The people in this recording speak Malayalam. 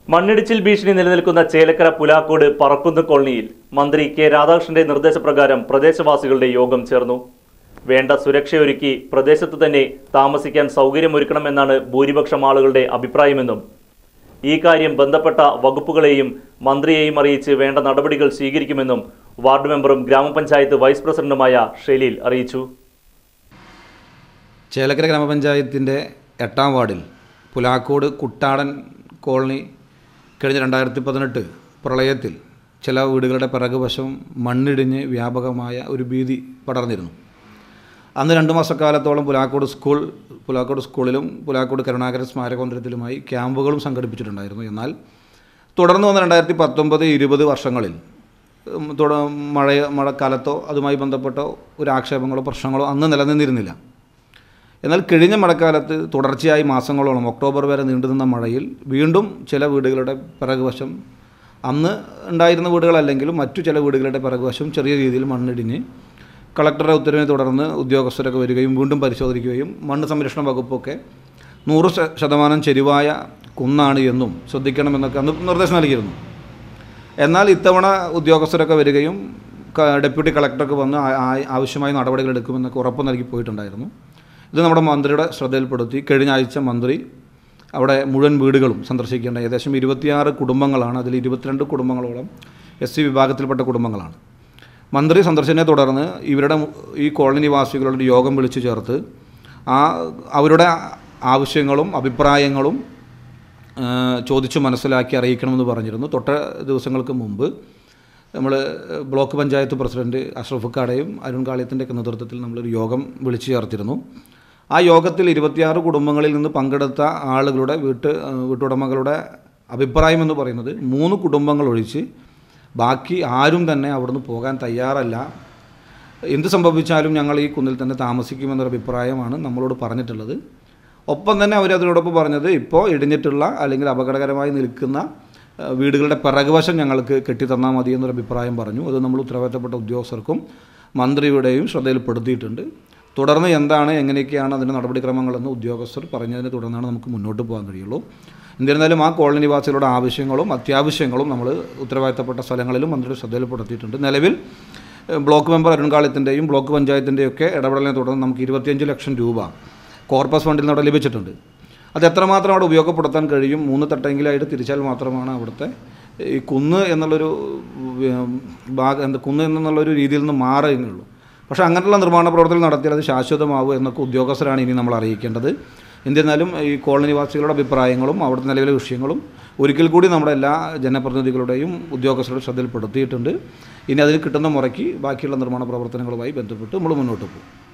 മണ്ണിടിച്ചിൽ ഭീഷണി നിലനിൽക്കുന്ന ചേലക്കര പുലാക്കോട് പറക്കുന്ന് കോളനിയിൽ മന്ത്രി കെ രാധാകൃഷ്ണന്റെ നിർദ്ദേശപ്രകാരം പ്രദേശവാസികളുടെ യോഗം ചേർന്നു വേണ്ട സുരക്ഷയൊരുക്കി പ്രദേശത്ത് തന്നെ താമസിക്കാൻ സൗകര്യമൊരുക്കണമെന്നാണ് ഭൂരിപക്ഷം ആളുകളുടെ അഭിപ്രായമെന്നും ഈ കാര്യം ബന്ധപ്പെട്ട വകുപ്പുകളെയും മന്ത്രിയെയും അറിയിച്ച് വേണ്ട നടപടികൾ സ്വീകരിക്കുമെന്നും വാർഡ് മെമ്പറും ഗ്രാമപഞ്ചായത്ത് വൈസ് പ്രസിഡന്റുമായ ഷെലീൽ അറിയിച്ചു ചേലക്കര ഗ്രാമപഞ്ചായത്തിൻ്റെ എട്ടാം വാർഡിൽ പുലാക്കോട് കുട്ടാടൻ കോളനി കഴിഞ്ഞ രണ്ടായിരത്തി പതിനെട്ട് പ്രളയത്തിൽ ചില വീടുകളുടെ പിറകുവശം മണ്ണിടിഞ്ഞ് വ്യാപകമായ ഒരു ഭീതി പടർന്നിരുന്നു അന്ന് രണ്ട് മാസക്കാലത്തോളം പുലാക്കോട് സ്കൂൾ പുലാക്കോട് സ്കൂളിലും പുലാക്കോട് കരുണാകര സ്മാരകോന്ദ്രത്തിലുമായി ക്യാമ്പുകളും സംഘടിപ്പിച്ചിട്ടുണ്ടായിരുന്നു എന്നാൽ തുടർന്ന് വന്ന രണ്ടായിരത്തി പത്തൊമ്പത് ഇരുപത് വർഷങ്ങളിൽ ഉം, തുട മഴ മഴക്കാലത്തോ അതുമായി ബന്ധപ്പെട്ട ഒരു ആക്ഷേപങ്ങളോ പ്രശ്നങ്ങളോ അന്ന് നിലനിന്നിരുന്നില്ല എന്നാൽ കഴിഞ്ഞ മഴക്കാലത്ത് തുടർച്ചയായി മാസങ്ങളോളം ഒക്ടോബർ വരെ നീണ്ടുനിന്ന മഴയിൽ വീണ്ടും ചില വീടുകളുടെ പിറകുവശം അന്ന് ഉണ്ടായിരുന്ന വീടുകളല്ലെങ്കിലും മറ്റു ചില വീടുകളുടെ പിറകുവശം ചെറിയ രീതിയിൽ മണ്ണിടിഞ്ഞ് കളക്ടറുടെ ഉത്തരവിനെ തുടർന്ന് ഉദ്യോഗസ്ഥരൊക്കെ വരികയും വീണ്ടും പരിശോധിക്കുകയും മണ്ണ് സംരക്ഷണ വകുപ്പൊക്കെ നൂറ് ശ- ശതമാനം ചെരിവായ കുന്നാണ് എന്നും ശ്രദ്ധിക്കണമെന്നൊക്കെ അന്ന് നിർദ്ദേശം നൽകിയിരുന്നു എന്നാൽ ഇത്തവണ ഉദ്യോഗസ്ഥരൊക്കെ വരികയും ക- ഡെപ്യൂട്ടി കളക്ടറൊക്കെ വന്ന് ആ- ആ- ആവശ്യമായ നടപടികൾ എടുക്കുമെന്നൊക്കെ ഉറപ്പ് നൽകി പോയിട്ടുണ്ടായിരുന്നു ഇത് നമ്മുടെ മന്ത്രിയുടെ ശ്രദ്ധയിൽപ്പെടുത്തി കഴിഞ്ഞ ആഴ്ച മന്ത്രി അവിടെ മുഴുവൻ വീടുകളും സന്ദർശിക്കേണ്ട ഏകദേശം ഇരുപത്തിയാറ് കുടുംബങ്ങളാണ് അതിൽ ഇരുപത്തിരണ്ട് കുടുംബങ്ങളോളം എസ് സി വിഭാഗത്തിൽപ്പെട്ട കുടുംബങ്ങളാണ് മന്ത്രി സന്ദർശനത്തെ തുടർന്ന് ഇവരുടെ മു- ഈ കോളനി നിവാസികളുടെ ഒരു യോഗം വിളിച്ചു ചേർത്ത് ആ അവരുടെ ആവശ്യങ്ങളും അഭിപ്രായങ്ങളും ആ, ചോദിച്ചു മനസ്സിലാക്കി അറിയിക്കണമെന്ന് പറഞ്ഞിരുന്നു തൊട്ട ദിവസങ്ങൾക്ക് മുമ്പ് നമ്മൾ ബ്ലോക്ക് പഞ്ചായത്ത് പ്രസിഡന്റ് അഷ്റഫ് കാടയും അരുൺ കാളിയത്തിൻ്റെയൊക്കെ നേതൃത്വത്തിൽ നമ്മളൊരു യോഗം വിളിച്ചു ചേർത്തിരുന്നു ആ യോഗത്തിൽ ഇരുപത്തിയാറ് കുടുംബങ്ങളിൽ നിന്ന് പങ്കെടുത്ത ആളുകളുടെ വീട്ട് ആ, വീട്ടുടമകളുടെ അഭിപ്രായം എന്ന് പറയുന്നത് മൂന്ന് കുടുംബങ്ങൾ ഒഴിച്ച് ബാക്കി ആരും തന്നെ അവിടുന്ന് പോകാൻ തയ്യാറല്ല എന്ത് സംഭവിച്ചാലും ഞങ്ങൾ ഈ കുന്നിൽ തന്നെ താമസിക്കുമെന്നൊരു അഭിപ്രായമാണ് നമ്മളോട് പറഞ്ഞിട്ടുള്ളത് ഒപ്പം തന്നെ അവർ അതിനോടൊപ്പം പറഞ്ഞത് ഇപ്പോൾ ഇടിഞ്ഞിട്ടുള്ള അല്ലെങ്കിൽ അപകടകരമായി നിൽക്കുന്ന ആ, വീടുകളുടെ പിറകുവശം ഞങ്ങൾക്ക് കെട്ടിത്തന്നാൽ മതി എന്നൊരു അഭിപ്രായം പറഞ്ഞു അത് നമ്മൾ ഉത്തരവാദിത്തപ്പെട്ട ഉദ്യോഗസ്ഥർക്കും മന്ത്രിയുടെയും ശ്രദ്ധയിൽപ്പെടുത്തിയിട്ടുണ്ട് തുടർന്ന് എന്താണ് എങ്ങനെയൊക്കെയാണ് അതിൻ്റെ നടപടിക്രമങ്ങളെന്ന് ഉദ്യോഗസ്ഥർ പറഞ്ഞതിനെ തുടർന്നാണ് നമുക്ക് മുന്നോട്ട് പോകാൻ കഴിയുള്ളൂ എന്നിരുന്നാലും ആ കോളനി നിവാസികളുടെ ആവശ്യങ്ങളും അത്യാവശ്യങ്ങളും നമ്മൾ ഉത്തരവാദിത്തപ്പെട്ട സ്ഥലങ്ങളിലും മന്ത്രിയുടെ ശ്രദ്ധയിൽപ്പെടുത്തിയിട്ടുണ്ട് നിലവിൽ ഏഹ്, ബ്ലോക്ക് മെമ്പർ അരുൺകാളത്തിൻ്റെയും ബ്ലോക്ക് പഞ്ചായത്തിൻ്റെയും ഒക്കെ ഇടപെടലിനെ തുടർന്ന് നമുക്ക് ഇരുപത്തിയഞ്ച് ലക്ഷം രൂപ കോർപ്പസ് ഫണ്ടിൽ നിന്ന് അവിടെ ലഭിച്ചിട്ടുണ്ട് അത് എത്രമാത്രം അവിടെ ഉപയോഗപ്പെടുത്താൻ കഴിയും മൂന്ന് തട്ടെങ്കിലായിട്ട് തിരിച്ചാൽ മാത്രമാണ് അവിടുത്തെ ഈ കുന്ന് എന്നുള്ളൊരു ഉം, ഭാഗം എന്താ കുന്ന് എന്നുള്ളൊരു രീതിയിൽ നിന്ന് മാറുകയുള്ളൂ പക്ഷേ അങ്ങനെയുള്ള നിർമ്മാണ പ്രവർത്തനം നടത്തിയാൽ അത് ശാശ്വതമാവും എന്നൊക്കെ ഉദ്യോഗസ്ഥരാണ് ഇനി നമ്മൾ അറിയിക്കേണ്ടത് എന്നിരുന്നാലും ഈ കോളനി നിവാസികളുടെ അഭിപ്രായങ്ങളും അവിടുത്തെ നിലവിലെ വിഷയങ്ങളും ഒരിക്കൽ കൂടി നമ്മുടെ എല്ലാ ജനപ്രതിനിധികളുടെയും ഉദ്യോഗസ്ഥരുടെ ശ്രദ്ധയിൽപ്പെടുത്തിയിട്ടുണ്ട് ഇനി അതിൽ കിട്ടുന്ന മുറയ്ക്ക് ബാക്കിയുള്ള നിർമ്മാണ പ്രവർത്തനങ്ങളുമായി ബന്ധപ്പെട്ട് നമ്മൾ മുന്നോട്ട് പോകും